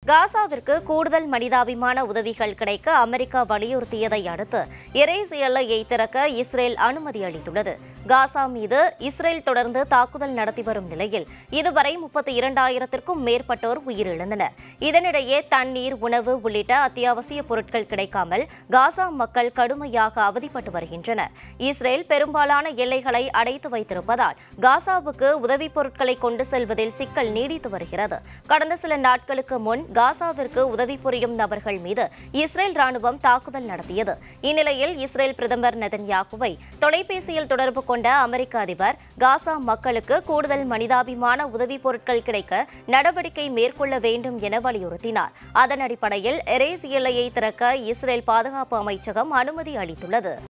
காசாவிற்கு கூடுதல் மனிதாபிமான உதவிகள் கிடைக்க அமெரிக்கா வலியுறுத்தியதை அடுத்து எரேஸ் எல்லையை திறக்க இஸ்ரேல் அனுமதி அளித்துள்ளது காசா மீது இஸ்ரேல் தொடர்ந்து தாக்குதல் நடத்தி வரும் நிலையில் இதுவரை முப்பத்தி இரண்டாயிரத்திற்கும் மேற்பட்டோர் உயிரிழந்தனர் இதனிடையே தண்ணீர் உணவு உள்ளிட்ட அத்தியாவசிய பொருட்கள் கிடைக்காமல் காசா மக்கள் கடுமையாக அவதிப்பட்டு வருகின்றனர் இஸ்ரேல் பெரும்பாலான எல்லைகளை அடைத்து வைத்திருப்பதால் காசாவுக்கு உதவிப் பொருட்களை கொண்டு செல்வதில் சிக்கல் நீடித்து வருகிறது கடந்த சில நாட்களுக்கு முன் காசாவிற்கு உதவி புரியும் நபர்கள் மீது இஸ்ரேல் ராணுவம் தாக்குதல் நடத்தியது இந்நிலையில் இஸ்ரேல் பிரதமர் நெதன்யாகுவை தொலைபேசியில் தொடர்பு கொண்ட அமெரிக்க அதிபர் காசா மக்களுக்கு கூடுதல் மனிதாபிமான உதவிப் பொருட்கள் கிடைக்க நடவடிக்கை மேற்கொள்ள வேண்டும் என வலியுறுத்தினார் அதன் அடிப்படையில் எரேஸ் எல்லையை திறக்க இஸ்ரேல் பாதுகாப்பு அமைச்சகம் அனுமதி அளித்துள்ளது